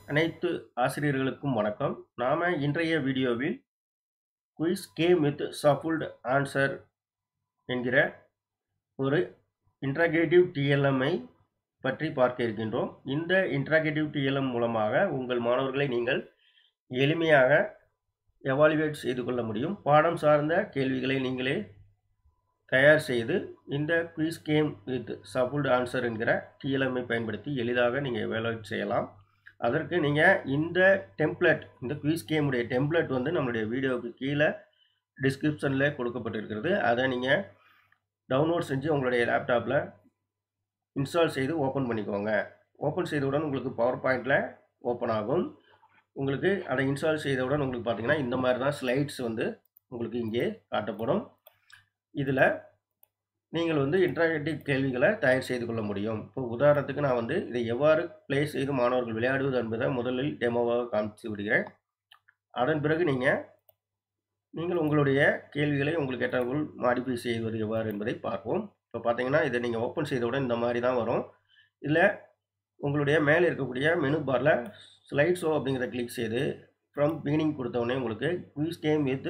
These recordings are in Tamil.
அனைத்து ஆசிரியர்களுக்கும் வணக்கம் நாம் இன்றைய வீடியோவில் quiz game with shuffled answer என்கிற ஒரு இன்ட்ராகேட்டிவ் டிஎல்எம்ஐ பற்றி பார்க்க இருக்கின்றோம் இந்த இன்ட்ராகேட்டிவ் டிஎல்எம் மூலமாக உங்கள் மாணவர்களை நீங்கள் எளிமையாக எவாலுவேட் செய்து கொள்ள முடியும் பாடம் சார்ந்த கேள்விகளை நீங்களே தயார் செய்து இந்த quiz game with shuffled answer என்கிற டிஎல்எம்ஐ பயன்படுத்தி எளிதாக நீங்கள் எவாலுவேட் செய்யலாம் அதற்கு நீங்கள் இந்த டெம்ப்ளேட் இந்த குயிஸ் கேமுடைய டெம்ப்ளேட் வந்து நம்மளுடைய வீடியோவுக்கு கீழே டிஸ்கிரிப்ஷனில் கொடுக்கப்பட்டிருக்கிறது அதை நீங்கள் டவுன்லோட் செஞ்சு உங்களுடைய லேப்டாப்பில் இன்ஸ்டால் செய்து ஓப்பன் பண்ணிக்கோங்க ஓப்பன் செய்தவுடன் உங்களுக்கு பவர் பாயிண்டில் ஓப்பன் ஆகும் உங்களுக்கு அதை இன்ஸ்டால் செய்தவுடன் உங்களுக்கு பார்த்தீங்கன்னா இந்த மாதிரி தான் ஸ்லைட்ஸ் வந்து உங்களுக்கு இங்கே காட்டப்படும் இதில் நீங்கள் வந்து இன்ட்ராக்டிவ் கேள்விகளை தயார் செய்து கொள்ள முடியும் இப்போ உதாரணத்துக்கு நான் வந்து இதை எவ்வாறு ப்ளே செய்து மாணவர்கள் விளையாடுவது என்பதை முதலில் டெமோவாக காமிச்சு விடுகிறேன் அதன் பிறகு நீங்கள் நீங்கள் உங்களுடைய கேள்விகளை உங்களுக்கு ஏற்றவர்கள் மாடிஃபை செய்வது எவ்வாறு என்பதை பார்ப்போம் இப்போ பார்த்தீங்கன்னா இதை நீங்கள் ஓப்பன் செய்தவுடன் இந்த மாதிரி தான் வரும் இதில் உங்களுடைய மேலே இருக்கக்கூடிய மெனு பாரில் ஸ்லைட் ஷோ அப்படிங்கிறத கிளிக் செய்து ஃப்ரம் பிகினிங் கொடுத்தவுடனே உங்களுக்கு quiz game with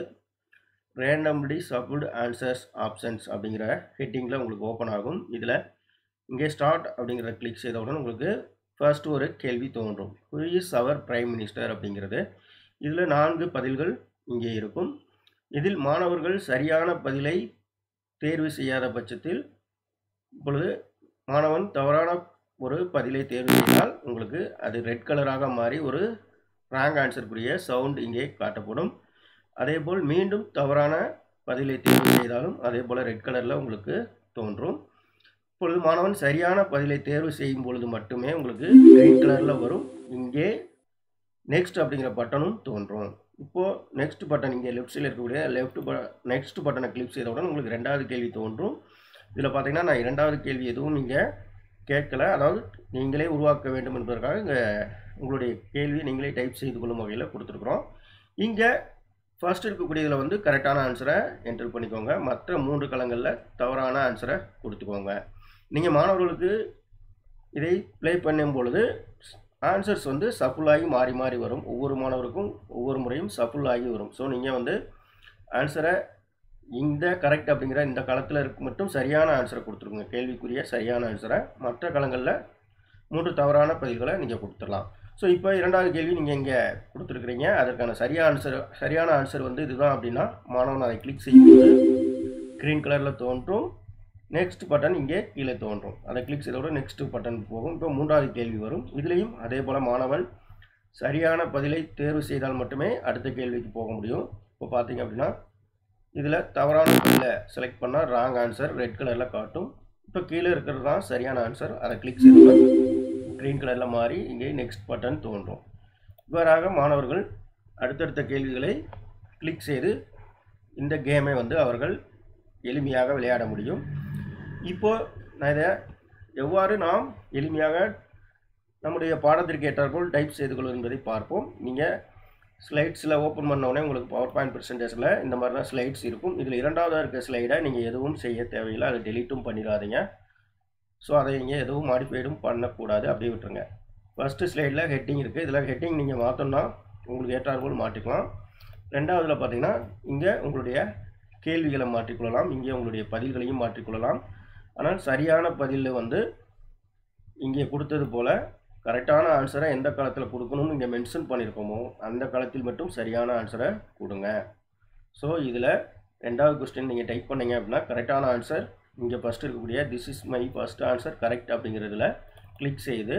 randomly shuffled answers options அப்படிங்கிற ஹெட்டிங்கில் உங்களுக்கு ஓப்பன் ஆகும் இதில் இங்கே ஸ்டார்ட் அப்படிங்கிற கிளிக் செய்தவுடன் உங்களுக்கு ஃபர்ஸ்ட் ஒரு கேள்வி தோன்றும் who is our prime minister அப்படிங்கிறது இதில் நான்கு பதில்கள் இங்கே இருக்கும் இதில் மாணவர்கள் சரியான பதிலை தேர்வு செய்யாத பட்சத்தில் இப்பொழுது மாணவன் தவறான ஒரு பதிலை தேர்வு செய்தால் உங்களுக்கு அது ரெட் கலராக மாறி ஒரு ராங் ஆன்சருக்குரிய சவுண்ட் இங்கே காட்டப்படும் அதேபோல் மீண்டும் தவறான பதிலை தேர்வு செய்தாலும் அதே போல் ரெட் கலரில் உங்களுக்கு தோன்றும் இப்பொழுது மாணவன் சரியான பதிலை தேர்வு செய்யும் பொழுது மட்டுமே உங்களுக்கு கிரீன் கலரில் வரும் இங்கே நெக்ஸ்ட் அப்படிங்கிற பட்டனும் தோன்றும் இப்போது நெக்ஸ்ட் பட்டன் இங்கே லெஃப்ட் சைடில் இருக்கக்கூடிய லெஃப்ட் ப நெக்ஸ்ட் பட்டனை கிளிக் செய்தவுடன் உங்களுக்கு ரெண்டாவது கேள்வி தோன்றும் இதில் பார்த்தீங்கன்னா நான் இரண்டாவது கேள்வி எதுவும் நீங்கள் கேட்கல அதாவது நீங்களே உருவாக்க வேண்டும் என்பதற்காக இங்கே உங்களுடைய கேள்வியை நீங்களே டைப் செய்து கொள்ளும் வகையில் கொடுத்துருக்குறோம் இங்கே ஃபர்ஸ்ட் இருக்கக்கூடியதில் வந்து கரெக்டான ஆன்சரை என்டர் பண்ணிக்கோங்க மற்ற மூன்று களங்களில் தவறான ஆன்சரை கொடுத்துக்கோங்க நீங்கள் மாணவர்களுக்கு இதை ப்ளே பண்ணும் பொழுது ஆன்சர்ஸ் வந்து சஃபுல்லாகி மாறி மாறி வரும் ஒவ்வொரு மாணவருக்கும் ஒவ்வொரு முறையும் சஃபுல்லாகி வரும் ஸோ நீங்கள் வந்து ஆன்சரை இந்த கரெக்ட் அப்படிங்கிற இந்த களத்தில் இருக்க மட்டும் சரியான ஆன்சரை கொடுத்துருங்க கேள்விக்குரிய சரியான ஆன்சரை மற்ற களங்களில் மூன்று தவறான பதில்களை நீங்கள் கொடுத்துடலாம் ஸோ இப்போ இரண்டாவது கேள்வி நீங்கள் இங்கே கொடுத்துருக்குறீங்க அதற்கான சரியான ஆன்சர் சரியான ஆன்சர் வந்து இதுதான் அப்படின்னா மாணவன் அதை கிளிக் செய்யும்போது க்ரீன் கலரில் தோன்றும் நெக்ஸ்ட் பட்டன் இங்கே கீழே தோன்றும் அதை கிளிக் செய்தோட நெக்ஸ்ட் பட்டன் போகும் இப்போ மூன்றாவது கேள்வி வரும் இதுலேயும் அதே போல் மாணவன் சரியான பதிலை தேர்வு செய்தால் மட்டுமே அடுத்த கேள்விக்கு போக முடியும் இப்போ பார்த்தீங்க அப்படின்னா இதில் தவறான பதிலை செலக்ட் பண்ணால் ராங் ஆன்சர் ரெட் கலரில் காட்டும் இப்போ கீழே இருக்கிறது தான் சரியான ஆன்சர் அதை கிளிக் செய்தால் க்ரீன் கலரில் மாறி இங்கே நெக்ஸ்ட் பட்டன் தோன்றும் இவ்வாறாக மாணவர்கள் அடுத்தடுத்த கேள்விகளை கிளிக் செய்து இந்த கேமை வந்து அவர்கள் எளிமையாக விளையாட முடியும் இப்போது நான் இதை எவ்வாறு நாம் எளிமையாக நம்முடைய பாடத்திற்கு ஏற்றாற்போல் டைப் செய்து கொள்வது என்பதை பார்ப்போம் நீங்கள் ஸ்லைட்ஸில் ஓப்பன் பண்ணோடனே உங்களுக்கு பவர் பாயிண்ட் ப்ரெசன்டேஷனில் இந்த மாதிரி தான் ஸ்லைட்ஸ் இருக்கும் இதில் இரண்டாவதாக இருக்க ஸ்லைடை நீங்கள் எதுவும் செய்ய தேவையில்லை அதை டெலீட்டும் பண்ணிடாதீங்க ஸோ அதை நீங்கள் எதுவும் மாடிஃபைடும் பண்ணக்கூடாது அப்படியே விட்டுருங்க ஃபஸ்ட்டு ஸ்லைடில் ஹெட்டிங் இருக்குது இதில் ஹெட்டிங் நீங்கள் மாற்றோன்னா உங்களுக்கு ஏற்றாற்போல் மாற்றிக்கலாம் ரெண்டாவதில் பார்த்தீங்கன்னா இங்கே உங்களுடைய கேள்விகளை மாற்றிக்கொள்ளலாம் இங்கே உங்களுடைய பதில்களையும் மாற்றிக்கொள்ளலாம் ஆனால் சரியான பதில் வந்து இங்கே கொடுத்தது போல் கரெக்டான ஆன்சரை எந்த காலத்தில் கொடுக்கணும்னு இங்கே மென்ஷன் பண்ணியிருக்கோமோ அந்த காலத்தில் மட்டும் சரியான ஆன்சரை கொடுங்க ஸோ இதில் ரெண்டாவது கொஸ்டின் நீங்கள் டைப் பண்ணீங்க அப்படின்னா கரெக்டான ஆன்சர் இங்கே ஃபஸ்ட் இருக்கக்கூடிய this is my first answer correct அப்படிங்கிறதுல கிளிக் செய்து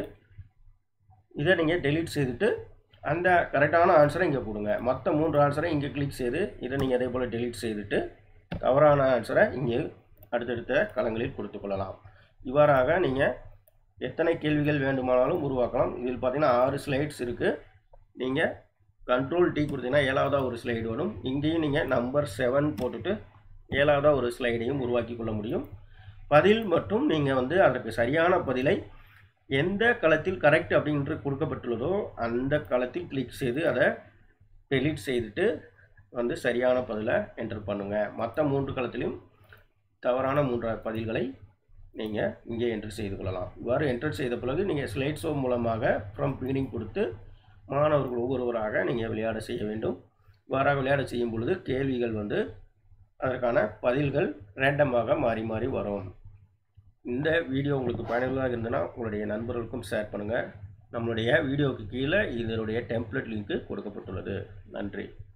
இதை நீங்கள் டெலீட் செய்துட்டு அந்த கரெக்டான ஆன்சரை இங்கே கொடுங்க மற்ற மூன்று ஆன்சரை இங்கே கிளிக் செய்து இதை நீங்கள் அதே போல் டெலீட் செய்துட்டு தவறான ஆன்சரை இங்கே அடுத்தடுத்த களங்களில் கொடுத்து கொள்ளலாம் இவ்வாறாக நீங்கள் எத்தனை கேள்விகள் வேண்டுமானாலும் உருவாக்கலாம் இதில் பார்த்தீங்கன்னா ஆறு ஸ்லைட்ஸ் இருக்குது நீங்கள் கண்ட்ரோல் டி கொடுத்தீங்கன்னா ஏழாவதாக ஒரு ஸ்லைடு வரும் இங்கேயும் நீங்கள் நம்பர் செவன் போட்டுட்டு ஏழாவதாக ஒரு ஸ்லைடையும் உருவாக்கி கொள்ள முடியும் பதில் மற்றும் நீங்கள் வந்து அதற்கு சரியான பதிலை எந்த களத்தில் கரெக்ட் அப்படின்று கொடுக்கப்பட்டுள்ளதோ அந்த களத்தில் கிளிக் செய்து அதை டெலீட் செய்துட்டு வந்து சரியான பதிலை என்டர் பண்ணுங்கள் மற்ற மூன்று களத்திலும் தவறான மூன்று பதில்களை நீங்கள் இங்கே என்டர் செய்து கொள்ளலாம் இவ்வாறு என்டர் செய்த பிறகு நீங்கள் ஸ்லைட் ஷோ மூலமாக ஃப்ரம் பிகினிங் கொடுத்து மாணவர்கள் ஒவ்வொருவராக நீங்கள் விளையாட செய்ய வேண்டும் இவ்வாறாக விளையாட செய்யும் பொழுது கேள்விகள் வந்து அதற்கான பதில்கள் ரேண்டமாக மாறி மாறி வரும் இந்த வீடியோ உங்களுக்கு பயனுள்ளதாக இருந்ததுன்னா உங்களுடைய நண்பர்களுக்கும் ஷேர் பண்ணுங்கள் நம்மளுடைய வீடியோவுக்கு கீழே இதனுடைய டெம்ப்ளேட் லிங்க்கு கொடுக்கப்பட்டுள்ளது நன்றி